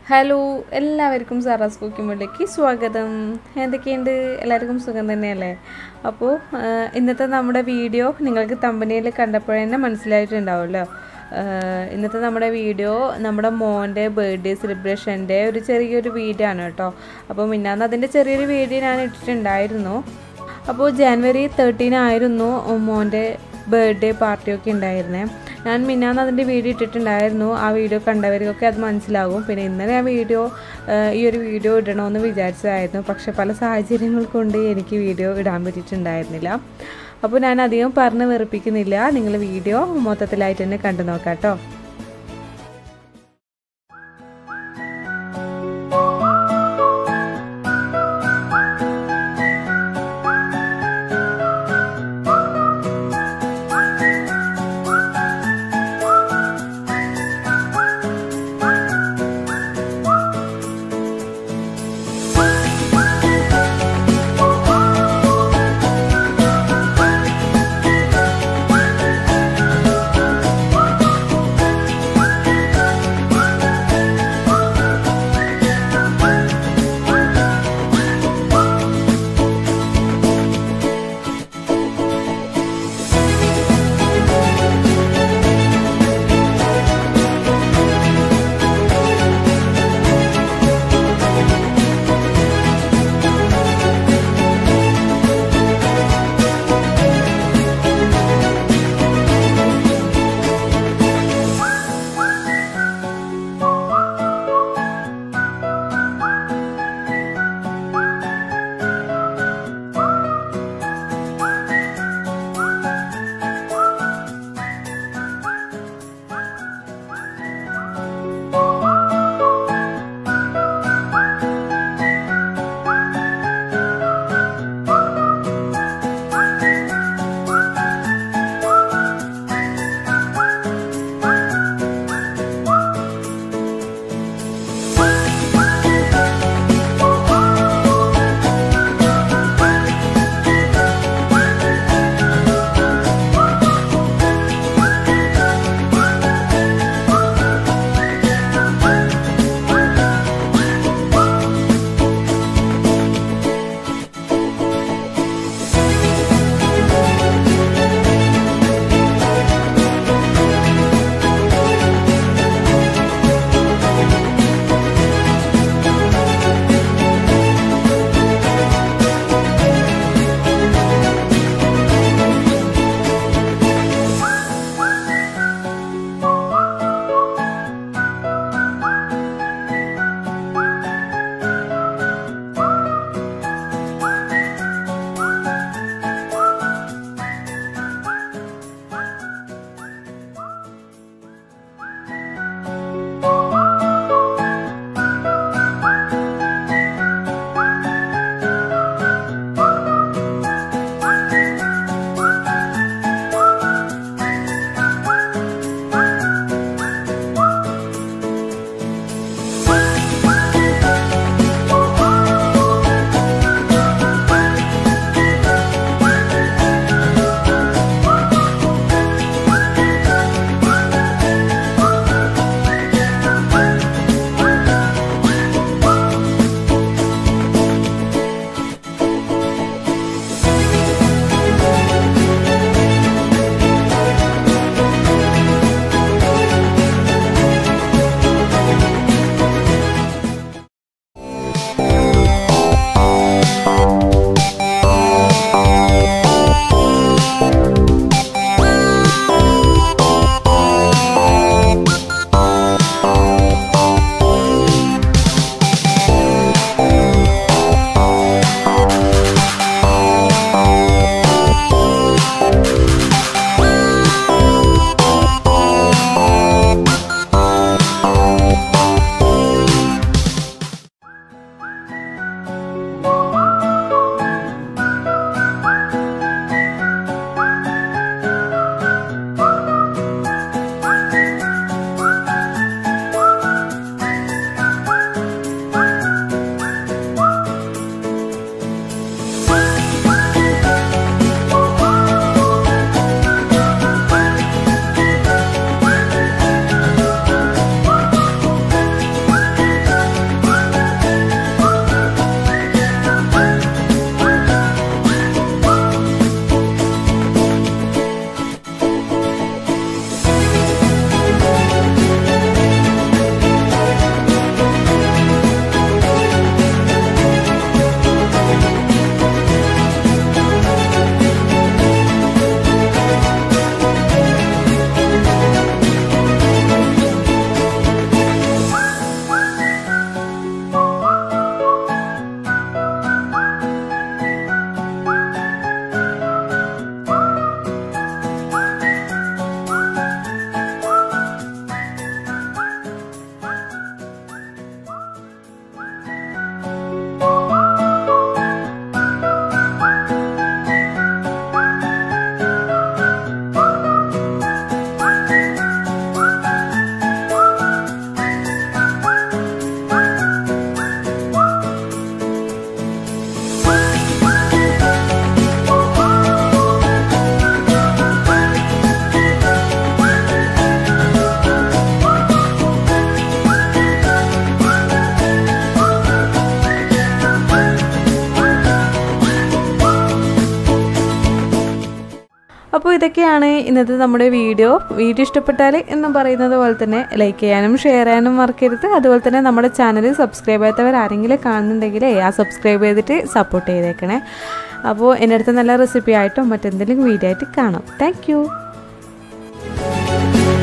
hello എല്ലാവർക്കും Sara's കുക്കിമുള്ളിലേക്ക് സ്വാഗതം എന്തൊക്കെയുണ്ട് എല്ലാവർക്കും സുഖം തന്നെയല്ലേ അപ്പോൾ ഇന്നത്തെ നമ്മുടെ വീഡിയോ നിങ്ങൾക്ക് തമ്പനിയിൽ കണ്ടപ്പോൾ തന്നെ മനസ്സിലായിട്ടുണ്ടാവുമല്ലോ ആഹ് ഇന്നത്തെ നമ്മുടെ വീഡിയോ നമ്മുടെ മോൻ്റെ ബർത്ത്ഡേ സെലിബ്രേഷൻ്റെ ഒരു ചെറിയൊരു വീഡിയോ ആണ് കേട്ടോ അപ്പോൾ മിന്നാന്ന് അതിൻ്റെ ചെറിയൊരു വീഡിയോ ഞാൻ ഇട്ടിട്ടുണ്ടായിരുന്നു അപ്പോൾ ജാനുവരി തേർട്ടീൻ ആയിരുന്നു മോൻ്റെ ബർത്ത്ഡേ പാർട്ടിയൊക്കെ ഉണ്ടായിരുന്നേ ഞാൻ മിന്നാന്ന് അതിൻ്റെ വീഡിയോ ഇട്ടിട്ടുണ്ടായിരുന്നു ആ വീഡിയോ കണ്ടവർക്കൊക്കെ അത് മനസ്സിലാകും പിന്നെ ഇന്നലെ ആ വീഡിയോ ഈ ഒരു വീഡിയോ ഇടണമെന്ന് വിചാരിച്ചതായിരുന്നു പക്ഷെ പല സാഹചര്യങ്ങൾ കൊണ്ട് എനിക്ക് വീഡിയോ ഇടാൻ പറ്റിയിട്ടുണ്ടായിരുന്നില്ല അപ്പോൾ ഞാൻ അധികം പറഞ്ഞ് വെറുപ്പിക്കുന്നില്ല നിങ്ങൾ വീഡിയോ മൊത്തത്തിലായിട്ട് തന്നെ കണ്ടു നോക്കാം കേട്ടോ അപ്പോൾ ഇതൊക്കെയാണ് ഇന്നത്തെ നമ്മുടെ വീഡിയോ വീഡിയോ ഇഷ്ടപ്പെട്ടാൽ എന്നും പറയുന്നത് പോലെ തന്നെ ലൈക്ക് ചെയ്യാനും ഷെയർ ചെയ്യാനും മറക്കരുത് അതുപോലെ തന്നെ നമ്മുടെ ചാനൽ സബ്സ്ക്രൈബ് ചെയ്യാത്തവർ ആരെങ്കിലും കാണുന്നുണ്ടെങ്കിൽ ആ സബ്സ്ക്രൈബ് ചെയ്തിട്ട് സപ്പോർട്ട് ചെയ്തേക്കണേ അപ്പോൾ എൻ്റെ അടുത്ത് നല്ല റെസിപ്പി ആയിട്ടോ മറ്റെന്തെങ്കിലും വീഡിയോ ആയിട്ട് കാണാം താങ്ക്